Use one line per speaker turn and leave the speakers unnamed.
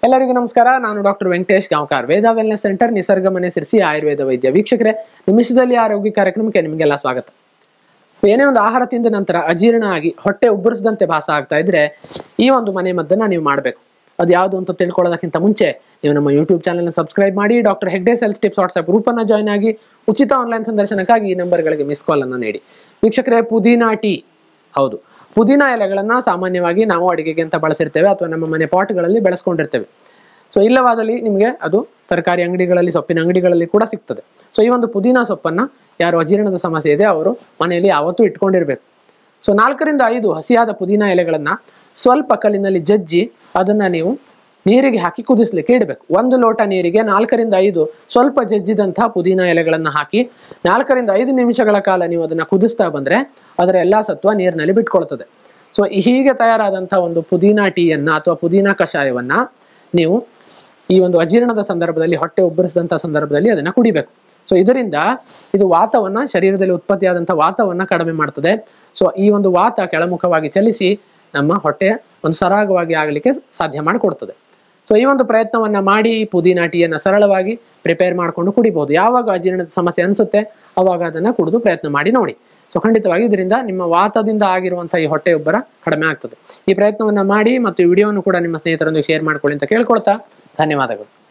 ಎಲ್ಲರಿಗೂ ನಮಸ್ಕಾರ ನಾನು doctor Venkatesh Gaonkar Veda wellness centre Nisarga Mane ಸಿರಿಸಿ Ayurveda ವೈದ್ಯ ವೀಕ್ಷಕರೇ ನಿಮಿಷದಲ್ಲಿ ಆರೋಗ್ಯ ಕಾರ್ಯಕ್ರಮಕ್ಕೆ ನಿಮಗೆಲ್ಲ ಸ್ವಾಗತ ಏನೇ ಒಂದು ಆಹಾರ ತಿಂದ ನಂತರ ಅಜೀರ್ಣ ಆಗಿ ಹೊಟ್ಟೆ ಉಬ್ಬರಿಸದಂತೆ ಭಾಸ ಆಗ್ತಾ ಇದ್ರೆ ಈ ಒಂದು ಮನೆ ಮದ್ದನ್ನ ನೀವು ಮಾಡಬೇಕು ಅದು ಯಾವುದು ಅಂತ ತಿಳ್ಕೊಳ್ಳೋದಕ್ಕಿಂತ ಮುಂಚೆ ನೀವು ನಮ್ಮ ಯೂಟ್ಯೂಬ್ ಚಾನಲ್ನ ಸಬ್ಸ್ಕ್ರೈಬ್ ಮಾಡಿ doctor Hegde's health tips WhatsApp group ಅನ್ನ ಜಾಯ್ನ್ ಆಗಿ ಉಚಿತ ಆನ್ಲೈನ್ ಸಂದರ್ಶನಕ್ಕಾಗಿ ಈ ನಂಬರ್ಗಳಿಗೆ ಮಿಸ್ ಕಾಲ್ ಅನ್ನು ನೀಡಿ ವೀಕ್ಷಕರೇ ಪುದೀನಾ ಟೀ ಹೌದು ಪುದೀನಾ ಎಲೆಗಳನ್ನ ಸಾಮಾನ್ಯವಾಗಿ ನಾವು ಅಡಿಗೆಗೆ ಅಂತ ಬಳಸಿರ್ತೇವೆ ಅಥವಾ ನಮ್ಮ ಮನೆ ಪಾಟ್ಗಳಲ್ಲಿ ಬೆಳೆಸ್ಕೊಂಡಿರ್ತೇವೆ ಸೊ ಇಲ್ಲವಾದಲ್ಲಿ ನಿಮಗೆ ಅದು ತರಕಾರಿ ಅಂಗಡಿಗಳಲ್ಲಿ ಸೊಪ್ಪಿನ ಅಂಗಡಿಗಳಲ್ಲಿ ಕೂಡ ಸಿಗ್ತದೆ ಸೊ ಈ ಒಂದು ಪುದೀನಾ ಸೊಪ್ಪನ್ನ ಯಾರು ಅಜೀರ್ಣದ ಸಮಸ್ಯೆ ಇದೆ ಅವರು ಮನೆಯಲ್ಲಿ ಯಾವತ್ತೂ ಇಟ್ಕೊಂಡಿರ್ಬೇಕು ಸೊ ನಾಲ್ಕರಿಂದ ಐದು ಹಸಿಯಾದ ಪುದೀನಾ ಎಲೆಗಳನ್ನ ಸ್ವಲ್ಪ ಕಲ್ಲಿನಲ್ಲಿ ಜಜ್ಜಿ ಅದನ್ನ ನೀವು ನೀರಿಗೆ ಹಾಕಿ ಕುದಿಸ್ಲಿಕ್ಕೆ ಇಡಬೇಕು ಒಂದು ಲೋಟ ನೀರಿಗೆ ನಾಲ್ಕರಿಂದ ಐದು ಸ್ವಲ್ಪ ಜಜ್ಜಿದಂತಹ ಪುದೀನಾ ಎಲೆಗಳನ್ನ ಹಾಕಿ ನಾಲ್ಕರಿಂದ ಐದು ನಿಮಿಷಗಳ ಕಾಲ ನೀವು ಅದನ್ನ ಕುದಿಸ್ತಾ ಬಂದ್ರೆ ಅದರ ಎಲ್ಲಾ ಸತ್ವ ನೀರಿನಲ್ಲಿ ಬಿಟ್ಕೊಳ್ತದೆ ಸೊ ಹೀಗೆ ತಯಾರಾದಂತಹ ಒಂದು ಪುದೀನಾ ಟೀಯನ್ನ ಅಥವಾ ಪುದೀನಾ ಕಷಾಯವನ್ನ ನೀವು ಈ ಒಂದು ಅಜೀರ್ಣದ ಸಂದರ್ಭದಲ್ಲಿ ಹೊಟ್ಟೆ ಉಬ್ಬರಿಸಿದಂತಹ ಸಂದರ್ಭದಲ್ಲಿ ಅದನ್ನ ಕುಡಿಬೇಕು ಸೊ ಇದರಿಂದ ಇದು ವಾತವನ್ನ ಶರೀರದಲ್ಲಿ ಉತ್ಪತ್ತಿಯಾದಂತಹ ವಾತವನ್ನ ಕಡಿಮೆ ಮಾಡ್ತದೆ ಸೊ ಈ ಒಂದು ವಾತ ಕೆಳಮುಖವಾಗಿ ಚಲಿಸಿ ನಮ್ಮ ಹೊಟ್ಟೆ ಒಂದು ಸರಾಗವಾಗಿ ಆಗಲಿಕ್ಕೆ ಸಾಧ್ಯ ಮಾಡಿಕೊಡ್ತದೆ ಸೊ ಈ ಒಂದು ಪ್ರಯತ್ನವನ್ನ ಮಾಡಿ ಈ ಪುದೀನಾ ಟೀಯನ್ನ ಸರಳವಾಗಿ ಪ್ರಿಪೇರ್ ಮಾಡ್ಕೊಂಡು ಕುಡಿಬಹುದು ಯಾವಾಗ ಅಜೀರ್ಣದ ಸಮಸ್ಯೆ ಅನ್ಸುತ್ತೆ ಅವಾಗ ಅದನ್ನ ಕುಡಿದು ಪ್ರಯತ್ನ ಮಾಡಿ ನೋಡಿ ಸೊ ಖಂಡಿತವಾಗಿ ಇದರಿಂದ ನಿಮ್ಮ ವಾತದಿಂದ ಆಗಿರುವಂತಹ ಈ ಹೊಟ್ಟೆ ಉಬ್ಬರ ಕಡಿಮೆ ಆಗ್ತದೆ ಈ ಪ್ರಯತ್ನವನ್ನ ಮಾಡಿ ಮತ್ತು ಈ ವಿಡಿಯೋವನ್ನು ಕೂಡ ನಿಮ್ಮ ಸ್ನೇಹಿತರೊಂದಿಗೆ ಶೇರ್ ಮಾಡ್ಕೊಳ್ಳಿ ಅಂತ ಕೇಳ್ಕೊಳ್ತಾ ಧನ್ಯವಾದಗಳು